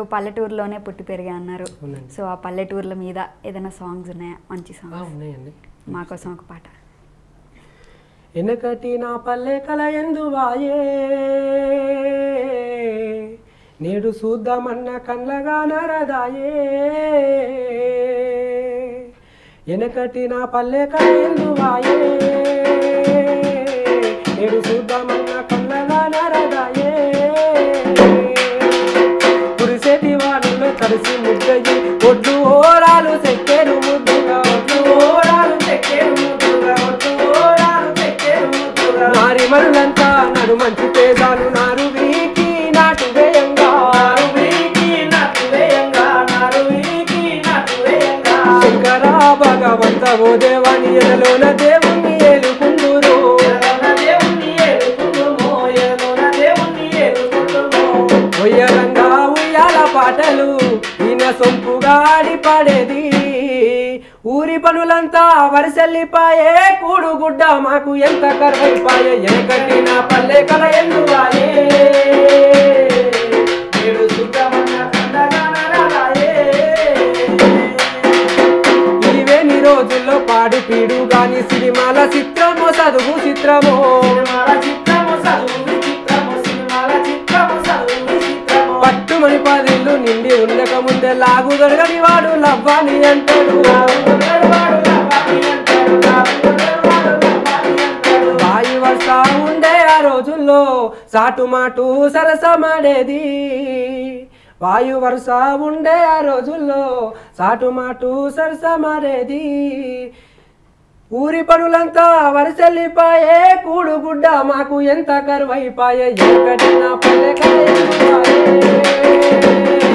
పల్లెటూరులోనే పుట్టి పెరిగా అన్నారు అవునండి. సో ఆ పల్లెటూర్ల మీద ఏదైనా సాంగ్స్ ఉన్నాయా మంచి ఆ, సాంగ్స్ ఉన్నాయండి మా కోసం ఒక పాట వెనకటి నా పల్లె కల ఎందువాయే నేడు చూద్దామన్న కళ్ళగా నరదాయే వెనకటి నా పల్లె కల ఎందువాయే నేడు చూద్దామన్న కళ్ళగా నరదాయే కురిసేటి వానలో తడిసి ముద్దయి ఒడ్లు ఓరాలు చెక్కేరు ముద్దుగా ఒడ్లు ఓరాలు చెక్కేరు ముద్దుగా ఒడ్లు ఓరాలు చెక్కేరు ముద్దుగా నారి మరులంతా నడు మంచి పేదాలు నారు వీకి నాటు వేయంగా నారు వీకి నాటు వేయంగా నారు వీకి నాటు వేయంగా శంకర భగవంత ఓ దేవాని ఎదలోన దేవుణ్ణి ఏలుకుందురు దేవుణ్ణి ఏలుకుందుమో ఎదలోన దేవుణ్ణి ఏలుకుందుమో ఉయ్యరంగా ఉయ్యాల పాటలు ఈయన సొంపుగా ఆడి పాడేది ఊరి పనులంతా వరిసెల్లిపాయే కూడు గుడ్డ మాకు ఎంత కరువైపాయే ఎనకటి నా పల్లె కల ఎందువాయే ఏడు సుఖమన్న కండగా నరాయే. ఇవేని రోజుల్లో పాడు పీడు గాని సినిమాల చిత్రమో చదువు చిత్రమో సినిమాల చిత్రమో చదువు చిత్రమో సినిమాల చిత్రమో చదువు చిత్రమో పట్టుమని పదిళ్ళు నిండి ఉండక ముందే లాగు దొరగని వాడు లవ్వాని అంటాడు వాయి వర్ష ఉండే ఆ రోజుల్లో సాటుమాటు సరసమాడేది వాయు వరుస ఉండే ఆ రోజుల్లో సాటుమాటు సరసమాడేది ఊరి పనులంతా వరిసెల్లిపాయే కూడు గుడ్డ మాకు ఎంత కరువైపాయే ఎక్కడినా పల్లె కలయపాయే